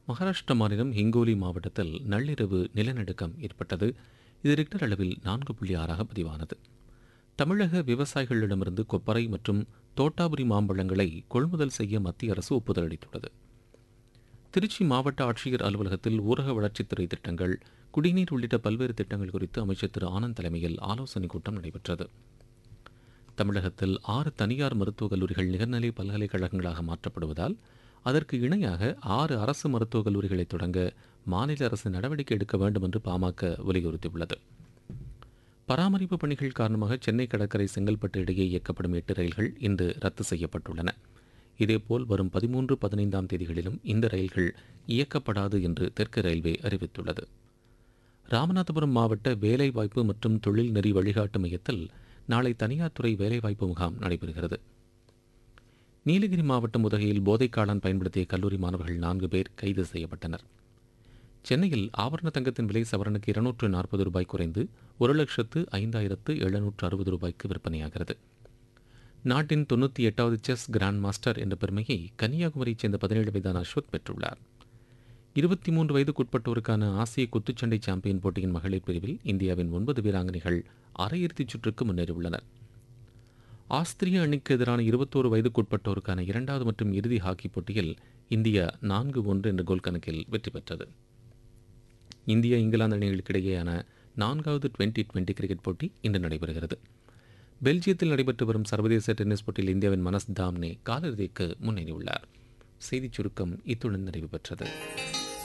மகாராஷ்டிரா மாநிலம் ஹிங்கோலி மாவட்டத்தில் நள்ளிரவு நிலநடுக்கம் ஏற்பட்டது இது ரிக்டர் அளவில் நான்கு புள்ளி ஆறாக பதிவானது தமிழக விவசாயிகளிடமிருந்து கொப்பரை மற்றும் தோட்டாபுரி மாம்பழங்களை கொள்முதல் செய்ய மத்திய அரசு ஒப்புதல் அளித்துள்ளது திருச்சி மாவட்ட ஆட்சியர் அலுவலகத்தில் ஊரக வளர்ச்சித்துறை திட்டங்கள் குடிநீர் உள்ளிட்ட பல்வேறு திட்டங்கள் குறித்து அமைச்சர் திரு ஆனந்த் தலைமையில் ஆலோசனைக் கூட்டம் நடைபெற்றது தமிழகத்தில் ஆறு தனியார் மருத்துவக் கல்லூரிகள் நிகர்நிலை பல்கலைக்கழகங்களாக மாற்றப்படுவதால் அதற்கு இணையாக ஆறு அரசு மருத்துவக் கல்லூரிகளை தொடங்க மாநில அரசு நடவடிக்கை எடுக்க வேண்டும் என்று பாமக வலியுறுத்தியுள்ளது பராமரிப்பு பணிகள் காரணமாக சென்னை கடற்கரை செங்கல்பட்டு இடையே இயக்கப்படும் எட்டு ரயில்கள் இன்று ரத்து செய்யப்பட்டுள்ளன இதேபோல் வரும் பதிமூன்று பதினைந்தாம் தேதிகளிலும் இந்த ரயில்கள் இயக்கப்படாது என்று தெற்கு ரயில்வே அறிவித்துள்ளது ராமநாதபுரம் மாவட்ட வேலைவாய்ப்பு மற்றும் தொழில் நெறி வழிகாட்டு மையத்தில் நாளை தனியார் துறை வேலைவாய்ப்பு முகாம் நடைபெறுகிறது நீலகிரி மாவட்டம் உதகையில் போதைக்காளான் பயன்படுத்திய கல்லூரி மாணவர்கள் நான்கு பேர் கைது செய்யப்பட்டனர் சென்னையில் ஆபரண தங்கத்தின் விலை சவரனுக்கு இருநூற்று நாற்பது ரூபாய் குறைந்து ஒரு லட்சத்து ஐந்தாயிரத்து எழுநூற்று அறுபது ரூபாய்க்கு விற்பனையாகிறது நாட்டின் தொண்ணூற்றி எட்டாவது செஸ் கிராண்ட் மாஸ்டர் என்ற பெருமையை கன்னியாகுமரியைச் சேர்ந்த பதினேழு வயதான அஸ்வத் பெற்றுள்ளார் இருபத்தி மூன்று வயதுக்குட்பட்டோருக்கான ஆசிய குத்துச்சண்டை சாம்பியன் போட்டியின் மகளிர் பிரிவில் இந்தியாவின் ஒன்பது வீராங்கனைகள் அரையிறுதிச் சுற்றுக்கு முன்னேறியுள்ளனர் ஆஸ்திரிய அணிக்கு எதிரான இருபத்தோரு வயதுக்குட்பட்டோருக்கான இரண்டாவது மற்றும் இறுதி ஹாக்கி போட்டியில் இந்தியா நான்கு ஒன்று என்ற கோல் கணக்கில் வெற்றி பெற்றது இந்தியா இங்கிலாந்து அணிகளுக்கிடையேயான நான்காவது டுவெண்டி டுவெண்டி கிரிக்கெட் போட்டி இன்று நடைபெறுகிறது பெல்ஜியத்தில் நடைபெற்று வரும் சர்வதேச டென்னிஸ் போட்டியில் இந்தியாவின் மனஸ் தாம்னே காலிறுதிக்கு முன்னேறியுள்ளார் செய்திச் சுருக்கம் இத்துடன் நிறைவு பெற்றது